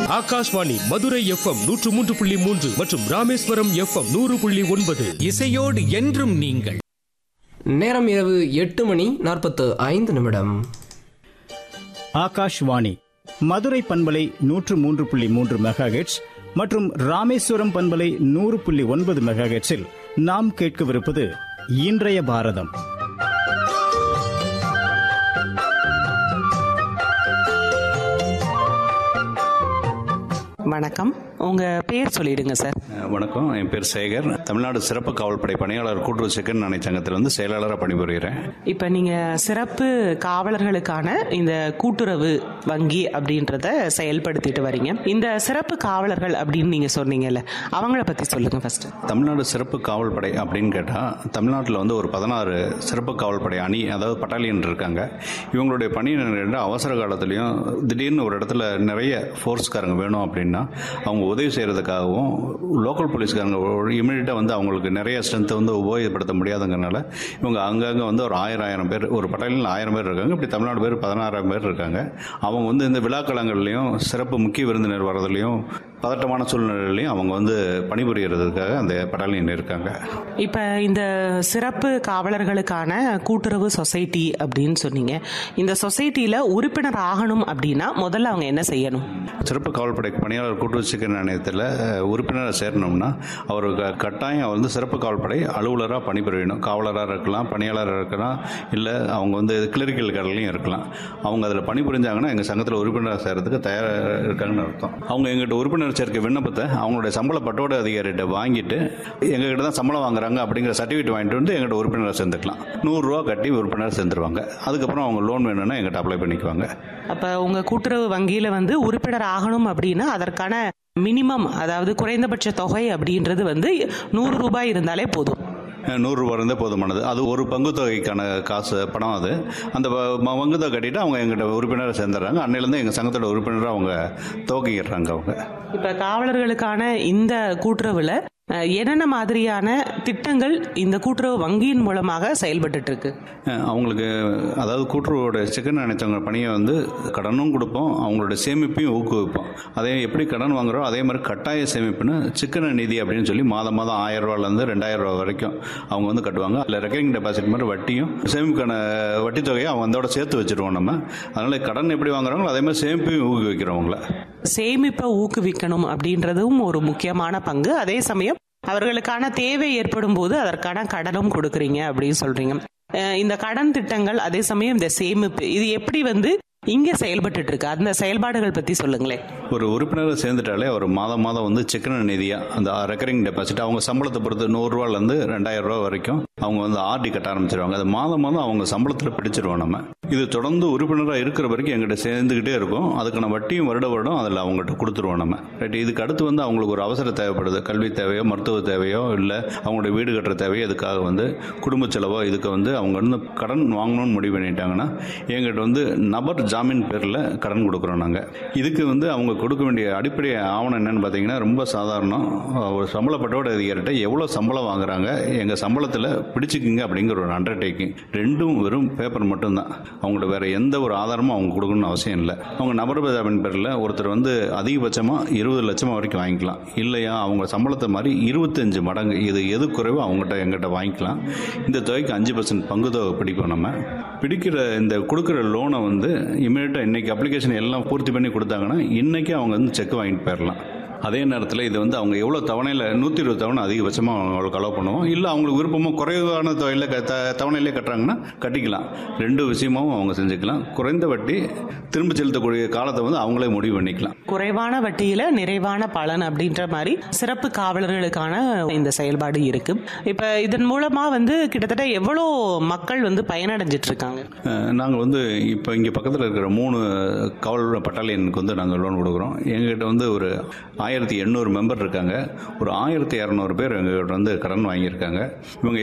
Akashvani Madurai FM நூற்று மூன்று புள்ளி மூன்று மற்றும் ராமேஸ்வரம் எஃப்எம் நூறு புள்ளி ஒன்பது இசையோடு என்றும் நீங்கள் நேரம் இரவு எட்டு மணி நாற்பத்து ஐந்து நிமிடம் ஆகாஷ்வாணி மதுரை பண்பலை நூற்று மூன்று புள்ளி மூன்று மெகாஹெட்ஸ் மற்றும் ராமேஸ்வரம் பண்பலை நூறு புள்ளி ஒன்பது மெகாஹெட்ஸில் நாம் கேட்கவிருப்பது இன்றைய பாரதம் வணக்கம் உங்க பேர் சொல்லிடுங்க சார் வணக்கம் என் பேர் சேகர் தமிழ்நாடு சிறப்பு காவல்படை பணியாளர் கூட்டுறவு செகண்ட் அணை சங்கத்தில் வந்து செயலாளராக பணிபுரிகிறேன் இப்ப நீங்க சிறப்பு காவலர்களுக்கான இந்த கூட்டுறவு வங்கி அப்படின்றத செயல்படுத்திட்டு வரீங்க இந்த சிறப்பு காவலர்கள் அப்படின்னு நீங்க சொன்னீங்கல்ல அவங்கள பத்தி சொல்லுங்க ஃபர்ஸ்ட் தமிழ்நாடு சிறப்பு காவல் படை அப்படின்னு கேட்டால் தமிழ்நாட்டில் வந்து ஒரு பதினாறு சிறப்பு காவல் படை அணி அதாவது பட்டாலியன் இருக்காங்க இவங்களுடைய பணி என்னன்னா அவசர காலத்துலேயும் திடீர்னு ஒரு இடத்துல நிறைய ஃபோர்ஸ்காரங்க வேணும் அப்படின்னா அவங்க உதவி செய்கிறதுக்காகவும் லோக்கல் போலீஸ்காரங்க இமீடியட்டாக வந்து அவங்களுக்கு நிறைய ஸ்ட்ரென்த்தை வந்து உபயோகப்படுத்த முடியாதுங்கிறனால இவங்க அங்கங்கே வந்து ஒரு ஆயிரம் ஆயிரம் பேர் ஒரு பட்டாலியனில் ஆயிரம் பேர் இருக்காங்க இப்படி தமிழ்நாடு பேர் பதினாறாயிரம் பேர் இருக்காங்க அவங்க வந்து இந்த விழாக்களங்கள்லையும் சிறப்பு முக்கிய விருந்தினர் வர்றதுலையும் பதட்டமான சூழ்நிலையிலையும் அவங்க வந்து பணிபுரியறதுக்காக அந்த பட்டாலியன் இருக்காங்க இப்ப இந்த சிறப்பு காவலர்களுக்கான கூட்டுறவு சொசைட்டி அப்படின்னு சொன்னீங்க இந்த சொசைட்டில உறுப்பினர் ஆகணும் அப்படின்னா முதல்ல அவங்க என்ன செய்யணும் சிறப்பு காவல்படை பணியாளர் கூட்டுறவு சிக்கன் நிலையத்தில் உறுப்பினராக சேரணும்னா அவர் க- கட்டாயம் அவர் வந்து சிறப்பு காவல்படை அலுவலராக பணிபுரியணும் காவலராக இருக்கலாம் பணியாளராக இருக்கலாம் இல்லை அவங்க வந்து கிளரிக்கல் கடலையும் இருக்கலாம் அவங்க அதில் பணிபுரிஞ்சாங்கன்னா எங்கள் சங்கத்தில் உறுப்பினராக சேர்றதுக்கு தயாராக இருக்காங்கன்னு அர்த்தம் அவங்க எங்கிட்ட உறுப்பினர் சேர்க்க விண்ணப்பத்தை அவங்களுடைய சம்பள பட்டோட அதிகாரிகிட்ட வாங்கிட்டு எங்ககிட்ட தான் சம்பளம் வாங்குறாங்க அப்படிங்கிற சர்டிஃபிகேட் வாங்கிட்டு வந்து எங்கிட்ட உறுப்பினராக சேர்ந்துக்கலாம் நூறுரூவா கட்டி உறுப்பினராக சேர்ந்துருவாங்க அதுக்கப்புறம் அவங்க லோன் வேணும்னா எங்கிட்ட அப்ளை பண்ணிக்குவாங்க அப்ப உங்க கூட்டுறவு வங்கியில வந்து உறுப்பினர் ஆகணும் அப்படின்னா அதற்கான மினிமம் அதாவது குறைந்தபட்ச தொகை அப்படின்றது வந்து நூறு ரூபாய் இருந்தாலே போதும் நூறுரூவா இருந்தால் போதுமானது அது ஒரு பங்கு தொகைக்கான காசு பணம் அது அந்த ப- ம- பங்கு தொகை கட்டிட்டு அவங்க எங்கிட்ட உறுப்பினராக சேர்ந்துடுறாங்க அன்னையிலேருந்து எங்கள் சங்கத்தோட உறுப்பினராக அவங்க துவக்கிடுறாங்க அவங்க இப்ப காவலர்களுக்கான இந்த கூட்டுறவுல அஹ், என்னென்ன மாதிரியான திட்டங்கள் இந்த கூட்டுறவு வங்கியின் மூலமாக செயல்பட்டு இருக்கு அஹ் அவங்களுக்கு அதாவது கூட்டுறவோட சிக்கன் நினைச்சவங்க பணியை வந்து கடனும் கொடுப்போம் அவங்களோட சேமிப்பையும் ஊக்குவிப்போம் அதே எப்படி கடன் வாங்குறோம் அதே மாதிரி கட்டாய சேமிப்புன்னு சிக்கன நிதி அப்படின்னு சொல்லி மாதம் மாதம் ஆயிரம் ரூபாயிலேருந்து ரெண்டாயிரம் ரூபா வரைக்கும் அவங்க வந்து கட்டுவாங்க அதில் ரெக்கரிங் டெபாசிட் மாதிரி வட்டியும் சேமிப்புக்கான வட்டி தொகையை அவங்க அதோட சேர்த்து வச்சிருவோம் நம்ம அதனால கடன் எப்படி வாங்குறாங்களோ அதே மாதிரி சேமிப்பையும் ஊக்குவிக்கிறோம் அவங்கள சேமிப்பை ஊக்குவிக்கணும் அப்படின்றதும் ஒரு முக்கியமான பங்கு அதே சமயம் அவர்களுக்கான தேவை ஏற்படும் போது அதற்கான கடனும் கொடுக்குறீங்க அப்படின்னு சொல்றீங்க அஹ், இந்த கடன் திட்டங்கள் அதே சமயம் இந்த சேமிப்பு இது எப்படி வந்து இங்க செயல்பட்டு இருக்கு அந்த செயல்பாடுகள் பத்தி சொல்லுங்களேன் ஒரு உறுப்பினரை சேர்ந்துட்டாலே அவர் மாதம் மாதம் வந்து சிக்கன நிதியாக அந்த ரெக்கரிங் டெபாசிட் அவங்க சம்பளத்தை பொறுத்து நூறுரூவாலேருந்து ரெண்டாயிரம் ரூபா வரைக்கும் அவங்க வந்து ஆர்டி கட்ட ஆரம்பிச்சிருவாங்க அது மாதம் மாதம் அவங்க சம்பளத்தில் பிடிச்சிருவோம் நம்ம இது தொடர்ந்து உறுப்பினராக இருக்கிற வரைக்கும் எங்கிட்ட சேர்ந்துக்கிட்டே இருக்கும் அதுக்கான வட்டியும் வருட வருடம் அதில் அவங்ககிட்ட கொடுத்துருவோம் நம்ம ரைட் இதுக்கு அடுத்து வந்து அவங்களுக்கு ஒரு அவசர தேவைப்படுது கல்வி தேவையோ மருத்துவ தேவையோ இல்லை அவங்களுடைய வீடு கட்டுற தேவையோ இதுக்காக வந்து குடும்ப செலவோ இதுக்கு வந்து அவங்க வந்து கடன் வாங்கணும்னு முடிவு பண்ணிட்டாங்கன்னா எங்கிட்ட வந்து நபர் ஜாமீன் பேரில் கடன் கொடுக்குறோம் நாங்கள் இதுக்கு வந்து அவங்க கொடுக்க வேண்டிய அடிப்படை ஆவணம் என்னன்னு பார்த்தீங்கன்னா ரொம்ப சாதாரணம் ஒரு சம்பளப்பட்டோட அதிகாரிட்ட எவ்வளோ சம்பளம் வாங்குறாங்க எங்கள் சம்பளத்தில் பிடிச்சிக்கிங்க அப்படிங்கிற ஒரு அண்டர்டேக்கிங் ரெண்டும் வெறும் பேப்பர் மட்டும்தான் அவங்களோட வேற எந்த ஒரு ஆதாரமும் அவங்க கொடுக்கணும்னு அவசியம் இல்லை அவங்க நபர் ஜாமீன் பேரில் ஒருத்தர் வந்து அதிகபட்சமாக இருபது லட்சம் வரைக்கும் வாங்கிக்கலாம் இல்லையா அவங்க சம்பளத்தை மாதிரி இருபத்தஞ்சு மடங்கு இது எது குறைவோ அவங்ககிட்ட எங்கிட்ட வாங்கிக்கலாம் இந்த தொகைக்கு அஞ்சு பர்சன்ட் பங்கு தொகை பிடிக்கும் நம்ம பிடிக்கிற இந்த கொடுக்குற லோனை வந்து இமீடியட்டாக இன்னைக்கு அப்ளிகேஷன் எல்லாம் பூர்த்தி பண்ணி கொடுத்தாங்கன்னா இன்னைக்கு அவங்க வந்து செக் வாங்கிட்டு போயிடலாம் அதே நேரத்தில் இது வந்து அவங்க எவ்வளோ தவணையில் நூற்றி இருபது தவணை அதிகபட்சமாக அவங்களுக்கு அலோவ் பண்ணுவோம் இல்லை அவங்களுக்கு விருப்பமோ குறைவான தொகையில் க த தவணையிலே கட்டுறாங்கன்னா கட்டிக்கலாம் ரெண்டு விஷயமும் அவங்க செஞ்சுக்கலாம் குறைந்த வட்டி திரும்ப செலுத்தக்கூடிய காலத்தை வந்து அவங்களே முடிவு பண்ணிக்கலாம் குறைவான வட்டியில நிறைவான பலன் அப்படின்ற மாதிரி சிறப்பு காவலர்களுக்கான இந்த செயல்பாடு இருக்கு இப்ப இதன் மூலமா வந்து கிட்டத்தட்ட எவ்வளோ மக்கள் வந்து பயனடைஞ்சிட்டு இருக்காங்க நாங்கள் வந்து இப்போ இங்கே பக்கத்தில் இருக்கிற மூணு காவல் பட்டாலியனுக்கு வந்து நாங்கள் லோன் கொடுக்குறோம் எங்ககிட்ட வந்து ஒரு ஆயிரத்தி எண்ணூறு மெம்பர் இருக்காங்க ஒரு ஆயிரத்தி இரநூறு பேர் எங்ககிட்ட வந்து கடன் வாங்கியிருக்காங்க இவங்க